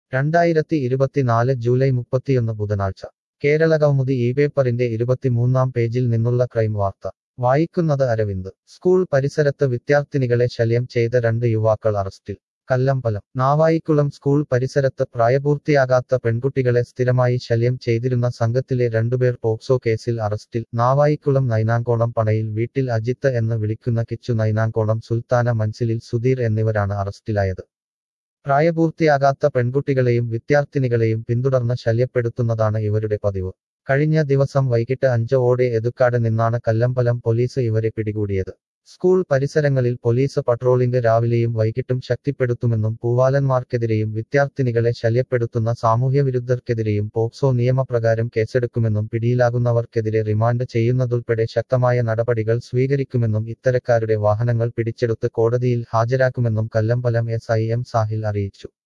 രണ്ടായിരത്തി ഇരുപത്തിനാല് ജൂലൈ മുപ്പത്തിയൊന്ന് ബുധനാഴ്ച കേരള കൗമുദി ഈ പേപ്പറിന്റെ ഇരുപത്തിമൂന്നാം പേജിൽ നിന്നുള്ള ക്രൈം വാർത്ത വായിക്കുന്നത് അരവിന്ദ് സ്കൂൾ പരിസരത്ത് വിദ്യാർത്ഥിനികളെ ശല്യം ചെയ്ത രണ്ട് യുവാക്കൾ അറസ്റ്റിൽ കല്ലമ്പലം നാവായിക്കുളം സ്കൂൾ പരിസരത്ത് പ്രായപൂർത്തിയാകാത്ത പെൺകുട്ടികളെ സ്ഥിരമായി ശല്യം ചെയ്തിരുന്ന സംഘത്തിലെ രണ്ടുപേർ പോക്സോ കേസിൽ അറസ്റ്റിൽ നാവായിക്കുളം നൈനാങ്കോണം പണയിൽ വീട്ടിൽ അജിത്ത് എന്ന് വിളിക്കുന്ന കിച്ചു നൈനാങ്കോണം സുൽത്താന മൻസിലിൽ സുധീർ എന്നിവരാണ് അറസ്റ്റിലായത് പ്രായപൂർത്തിയാകാത്ത പെൺകുട്ടികളെയും വിദ്യാർത്ഥിനികളെയും പിന്തുടർന്ന് ശല്യപ്പെടുത്തുന്നതാണ് ഇവരുടെ പതിവ് കഴിഞ്ഞ ദിവസം വൈകിട്ട് അഞ്ചോടെ എതുക്കാട് നിന്നാണ് കല്ലമ്പലം പോലീസ് ഇവരെ പിടികൂടിയത് സ്കൂൾ പരിസരങ്ങളിൽ പോലീസ് പട്രോളിംഗ് രാവിലെയും വൈകിട്ടും ശക്തിപ്പെടുത്തുമെന്നും പൂവാലന്മാർക്കെതിരെയും വിദ്യാർത്ഥിനികളെ ശല്യപ്പെടുത്തുന്ന സാമൂഹ്യവിരുദ്ധർക്കെതിരെയും പോക്സോ നിയമപ്രകാരം കേസെടുക്കുമെന്നും പിടിയിലാകുന്നവർക്കെതിരെ റിമാൻഡ് ചെയ്യുന്നതുൾപ്പെടെ ശക്തമായ നടപടികൾ സ്വീകരിക്കുമെന്നും ഇത്തരക്കാരുടെ വാഹനങ്ങൾ പിടിച്ചെടുത്ത് കോടതിയിൽ ഹാജരാക്കുമെന്നും Kallambalam S I M Sahil അറിയിച്ചു